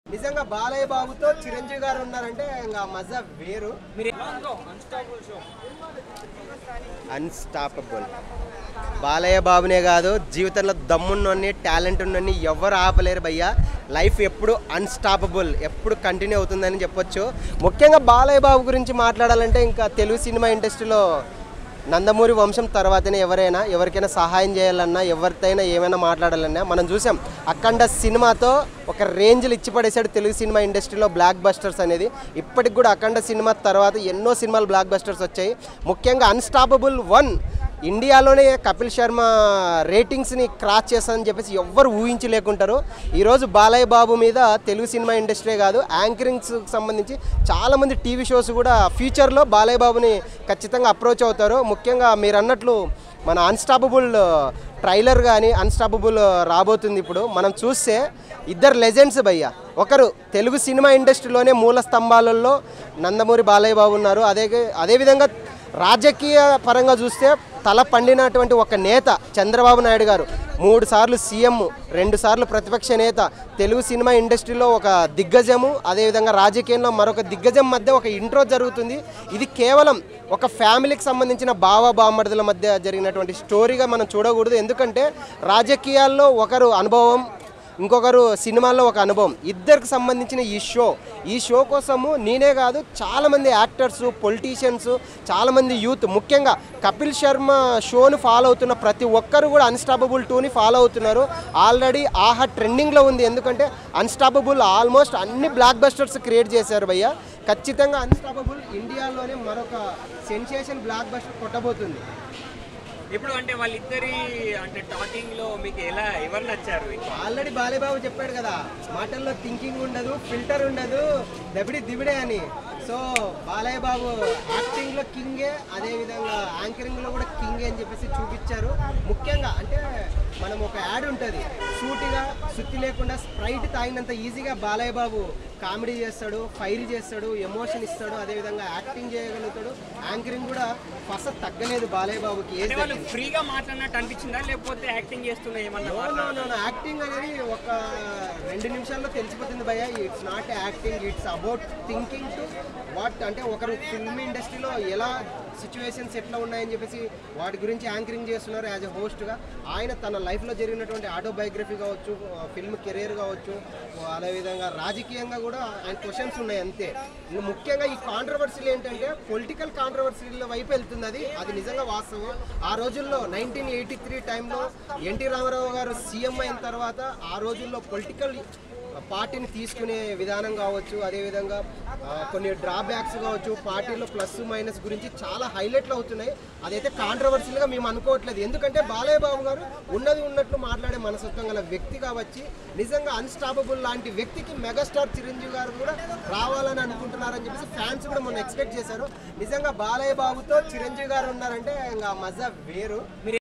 నిజంగా బాలయ్య బాబుతో చిరంజీవి గారు ఉన్నారంటే ఇంకా మజా వేరు అన్స్టాపబుల్ బాలయ్య బాబునే కాదు జీవితంలో దమ్మున్నోని టాలెంట్ ఉన్నోని ఎవరు ఆపలేరు భయ్యా లైఫ్ ఎప్పుడు అన్స్టాపబుల్ ఎప్పుడు కంటిన్యూ అవుతుందని చెప్పొచ్చు ముఖ్యంగా బాలయ్య బాబు గురించి మాట్లాడాలంటే ఇంకా తెలుగు సినిమా ఇండస్ట్రీలో నందమూరి వంశం తర్వాతనే ఎవరైనా ఎవరికైనా సహాయం చేయాలన్నా ఎవరితోనైనా ఏమైనా మాట్లాడాలన్నా మనం చూసాం అఖండ సినిమాతో ఒక రేంజ్లు ఇచ్చి పడేశాడు తెలుగు సినిమా ఇండస్ట్రీలో బ్లాక్ బస్టర్స్ అనేది ఇప్పటికి కూడా అఖండ సినిమా తర్వాత ఎన్నో సినిమాలు బ్లాక్ బస్టర్స్ వచ్చాయి ముఖ్యంగా అన్స్టాపబుల్ వన్ ఇండియాలోనే కపిల్ శర్మ రేటింగ్స్ని క్రాస్ చేస్తానని చెప్పేసి ఎవ్వరు ఊహించలేకుంటారు ఈరోజు బాలయ్య బాబు మీద తెలుగు సినిమా ఇండస్ట్రీ కాదు యాంకరింగ్స్కి సంబంధించి చాలామంది టీవీ షోస్ కూడా ఫ్యూచర్లో బాలయ్య బాబుని ఖచ్చితంగా అప్రోచ్ అవుతారు ముఖ్యంగా మీరు అన్నట్లు మన అన్స్టాపబుల్ ట్రైలర్ కానీ అన్స్టాపబుల్ రాబోతుంది ఇప్పుడు మనం చూస్తే ఇద్దరు లెజెండ్స్ భయ్య ఒకరు తెలుగు సినిమా ఇండస్ట్రీలోనే మూల స్తంభాలలో నందమూరి బాలయ్య బాబు ఉన్నారు అదే అదేవిధంగా రాజకీయ పరంగా చూస్తే తల పండినటువంటి ఒక నేత చంద్రబాబు నాయుడు గారు మూడు సార్లు సీఎం రెండు సార్లు ప్రతిపక్ష నేత తెలుగు సినిమా ఇండస్ట్రీలో ఒక దిగ్గజము అదేవిధంగా రాజకీయంలో మరొక దిగ్గజం మధ్య ఒక ఇంట్రో జరుగుతుంది ఇది కేవలం ఒక ఫ్యామిలీకి సంబంధించిన బావ బామ్మర్దుల మధ్య జరిగినటువంటి స్టోరీగా మనం చూడకూడదు ఎందుకంటే రాజకీయాల్లో ఒకరు అనుభవం ఇంకొకరు సినిమాల్లో ఒక అనుభవం ఇద్దరికి సంబంధించిన ఈ షో ఈ షో కోసము నేనే కాదు చాలామంది యాక్టర్స్ పొలిటీషియన్స్ చాలామంది యూత్ ముఖ్యంగా కపిల్ శర్మ షోను ఫాలో అవుతున్న ప్రతి ఒక్కరు కూడా అన్స్టాపబుల్ టూని ఫాలో అవుతున్నారు ఆల్రెడీ ఆహా ట్రెండింగ్లో ఉంది ఎందుకంటే అన్స్టాపబుల్ ఆల్మోస్ట్ అన్ని బ్లాక్ బస్టర్స్ క్రియేట్ చేశారు భయ్య ఖచ్చితంగా అన్స్టాపబుల్ ఇండియాలోనే మరొక సెన్సేషన్ బ్లాక్ బస్టర్ కొట్టబోతుంది ఇప్పుడు అంటే వాళ్ళిద్దరి అంటే టాకింగ్ లో మీకు ఎలా ఎవరు నచ్చారు ఆల్రెడీ బాలేబాబు చెప్పాడు కదా మాటల్లో థింకింగ్ ఉండదు ఫిల్టర్ ఉండదు దబిడి దిబిడే అని సో బాలయ్య బాబు యాక్టింగ్ లో కింగే అదే విధంగా యాంకరింగ్ లో కూడా కింగే అని చెప్పేసి చూపించారు ముఖ్యంగా అంటే మనం ఒక యాడ్ ఉంటుంది సూటిగా సుత్తి లేకుండా స్ప్రైట్ తాగినంత ఈజీగా బాలయ్య బాబు కామెడీ చేస్తాడు ఫైర్ చేస్తాడు ఎమోషన్ ఇస్తాడు అదే విధంగా యాక్టింగ్ చేయగలుగుతాడు యాంకరింగ్ కూడా ఫస్ట్ తగ్గలేదు బాలయ్య బాబుకి ఏజ్ అంటే వాళ్ళు ఫ్రీగా మాట్లాడినట్టు అనిపించిందా లేకపోతే యాక్టింగ్ చేస్తున్నా ఏమన్నా no no no no acting అనేది ఒక రెండు నిమిషాల్లో తెలిసిపోతుంది భయ్య it's not acting it's about thinking to what అంటే ఒకరు ఫిల్మ్ ఇండస్ట్రీలో ఎలా సిచ్యువేషన్స్ ఎట్లా ఉన్నాయని చెప్పేసి వాటి గురించి యాంకరింగ్ చేస్తున్నారు యాజ్ ఎ హోస్ట్గా ఆయన తన లైఫ్లో జరిగినటువంటి ఆటోబయోగ్రఫీ కావచ్చు ఫిల్మ్ కెరీర్ కావచ్చు అదేవిధంగా రాజకీయంగా కూడా ఆయన క్వశ్చన్స్ ఉన్నాయి అంతే ఇంకా ముఖ్యంగా ఈ కాంట్రవర్సీలు ఏంటంటే పొలిటికల్ కాంట్రవర్సీల వైపు వెళ్తుంది అది అది నిజంగా వాస్తవం ఆ రోజుల్లో నైన్టీన్ ఎయిటీ త్రీ టైంలో ఎన్టీ రామారావు గారు సీఎం అయిన తర్వాత ఆ రోజుల్లో పొలిటికల్ పార్టీని తీసుకునే విధానం కావచ్చు అదేవిధంగా ఆ, కొన్ని డ్రాబ్యాక్స్ కావచ్చు పార్టీలో ప్లస్ మైనస్ గురించి చాలా హైలైట్లు అవుతున్నాయి అదైతే కాంట్రవర్సీలుగా మేము అనుకోవట్లేదు ఎందుకంటే బాలయ్య బాబు గారు ఉన్నది ఉన్నట్లు మాట్లాడే మనసత్వం గల వ్యక్తి కావచ్చు నిజంగా అన్స్టాపబుల్ లాంటి వ్యక్తికి మెగాస్టార్ చిరంజీవి గారు కూడా రావాలని అనుకుంటున్నారని చెప్పేసి ఫ్యాన్స్ కూడా మొన్న ఎక్స్పెక్ట్ చేశారు నిజంగా బాలయ్య బాబుతో చిరంజీవి గారు ఉన్నారంటే ఇంకా మజా వేరు